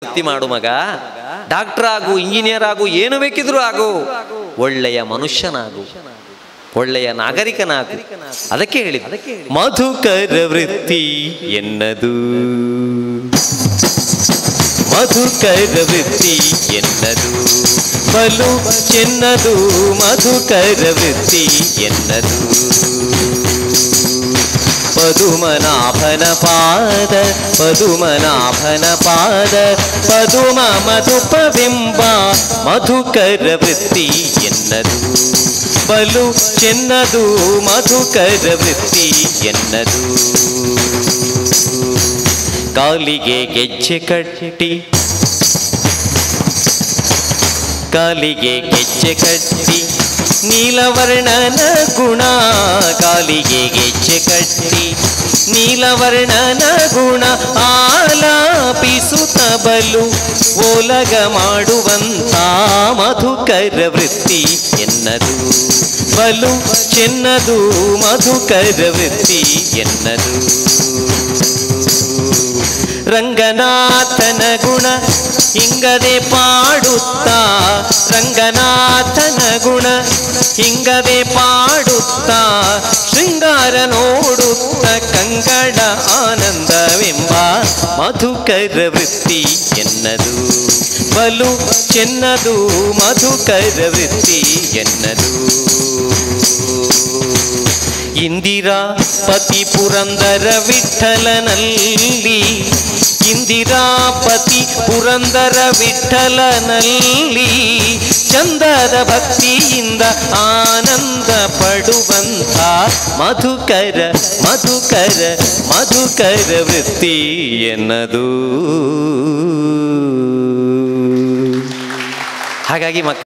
ವೃತ್ತಿ ಮಾಡು ಮಗ ಡಾಕ್ಟರ್ ಆಗು ಇಂಜಿನಿಯರ್ ಆಗು ಏನು ಬೇಕಿದ್ರೂ ಆಗು ಒಳ್ಳೆಯ ಮನುಷ್ಯನಾಗು ಒಳ್ಳೆಯ ನಾಗರಿಕನಾಗು ಅದಕ್ಕೆ ಹೇಳಿ ಮಧುಕರ ವೃತ್ತಿ ಎನ್ನದು ಮಧುಕರ ವೃತ್ತಿ ಎನ್ನದು ಬಲು ಚೆನ್ನದು ಮಧುಕರ ವೃತ್ತಿ ಎನ್ನದು ಪದುಮನಾಭನ ಪಾದ ಪದುಮನಾಭನ ಪಾದ ಪದುಮ ಮಧುಪಬಿಂಬ ಮಧುಕರ ವೃತ್ತಿ ಎನ್ನದು ಬಲು ಚೆನ್ನದು ಮಧುಕರ ವೃತ್ತಿ ಎನ್ನದು ಕಾಲಿಗೆ ಗೆಜ್ಜೆ ಕಟ್ಟಿ ಕಾಲಿಗೆ ಗೆಜ್ಜೆ ಕಟ್ಟಿ ನೀಲವರ್ಣನ ಗುಣ ಕಾಲಿಗೆ ಗೆಜ್ಜೆ ಕಟ್ಟಿ ನೀಲವರ್ಣನ ಗುಣ ಆಲಾಪಿಸುತ್ತ ಬಲು ಓಲಗ ಮಾಡುವಂತ ಮಧುಕರ ವೃತ್ತಿ ಎನ್ನದು ಬಲು ಚೆನ್ನದು ಮಧುಕರ ವೃತ್ತಿ ಎನ್ನದು ರಂಗನಾಥನ ಗುಣ ಹಿಂಗದೆ ಪಾಡುತ್ತಾ ರಂಗನಾಥನ ಗುಣ ಹಿಂಗದೆ ಪಾಡುತ್ತಾ ಶೃಂಗಾರ ನೋಡುತ್ತ ಕಂಗಡ ಆನಂದವೆಂಬ ಮಧುಕರ ವೃತ್ತಿ ಎನ್ನದು ಬಲು ಚೆನ್ನದು ಮಧುಕರ ವೃತ್ತಿ ಎನ್ನದು ಇಂದಿರಾ ಪತಿ ಪುರಂದರ ವಿಠಲನಲ್ಲಿ ಇಂದಿರಾಪತಿ ಪುರಂದರ ವಿಠಲನಲ್ಲಿ ಚಂದದ ಭಕ್ತಿಯಿಂದ ಆನಂದ ಪಡುವಂಥ ಮಧುಕರ ಮಧುಕರ ಮಧುಕರ ವೃತ್ತಿ ಎನ್ನದು ಹಾಗಾಗಿ ಮಕ್